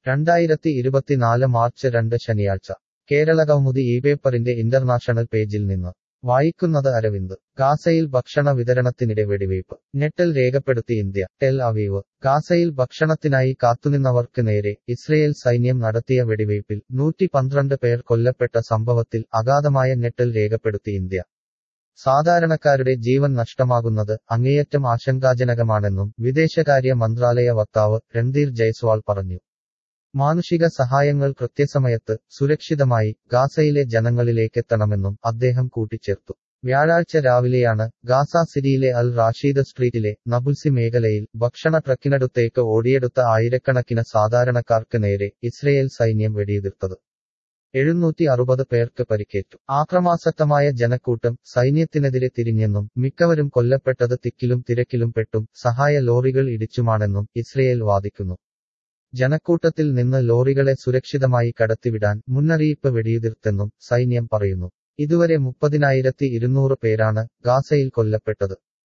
രണ്ടായിരത്തി ഇരുപത്തിനാല് മാർച്ച് രണ്ട് ശനിയാഴ്ച കേരള കൗമുദി ഈ പേപ്പറിന്റെ ഇന്റർനാഷണൽ പേജിൽ നിന്ന് വായിക്കുന്നത് അരവിന്ദ് ഗാസയിൽ ഭക്ഷണ വിതരണത്തിനിടെ വെടിവയ്പ് ഞെട്ടൽ രേഖപ്പെടുത്തി ഇന്ത്യ ടെൽ അവീവ് ഗാസയിൽ ഭക്ഷണത്തിനായി കാത്തുനിന്നവർക്ക് നേരെ ഇസ്രയേൽ സൈന്യം നടത്തിയ വെടിവയ്പിൽ നൂറ്റി പന്ത്രണ്ട് പേർ കൊല്ലപ്പെട്ട സംഭവത്തിൽ അഗാധമായ ഞെട്ടൽ രേഖപ്പെടുത്തി ഇന്ത്യ സാധാരണക്കാരുടെ ജീവൻ നഷ്ടമാകുന്നത് അങ്ങേയറ്റം ആശങ്കാജനകമാണെന്നും വിദേശകാര്യ മന്ത്രാലയ വക്താവ് രൺധീർ ജയ്സ്വാൾ പറഞ്ഞു മാനുഷിക സഹായങ്ങൾ കൃത്യസമയത്ത് സുരക്ഷിതമായി ഗാസയിലെ ജനങ്ങളിലേക്കെത്തണമെന്നും അദ്ദേഹം കൂട്ടിച്ചേർത്തു വ്യാഴാഴ്ച രാവിലെയാണ് ഗാസ സിറ്റിയിലെ അൽ റാഷീദ് സ്ട്രീറ്റിലെ നബുൽസി മേഖലയിൽ ഭക്ഷണ ട്രക്കിനടുത്തേക്ക് ഓടിയെടുത്ത ആയിരക്കണക്കിന് സാധാരണക്കാർക്ക് നേരെ ഇസ്രയേൽ സൈന്യം വെടിയുതിർത്തത് എഴുന്നൂറ്റി അറുപത് പേർക്ക് പരിക്കേറ്റു ആക്രമാസക്തമായ ജനക്കൂട്ടം സൈന്യത്തിനെതിരെ തിരിഞ്ഞെന്നും മിക്കവരും കൊല്ലപ്പെട്ടത് തിക്കിലും തിരക്കിലും പെട്ടും സഹായ ലോറികൾ ഇടിച്ചുമാണെന്നും ഇസ്രയേൽ വാദിക്കുന്നു ജനക്കൂട്ടത്തിൽ നിന്ന് ലോറികളെ സുരക്ഷിതമായി കടത്തിവിടാൻ മുന്നറിയിപ്പ് വെടിയുതിർത്തെന്നും സൈന്യം പറയുന്നു ഇതുവരെ മുപ്പതിനായിരത്തി ഇരുന്നൂറ് പേരാണ് ഗാസയിൽ കൊല്ലപ്പെട്ടത്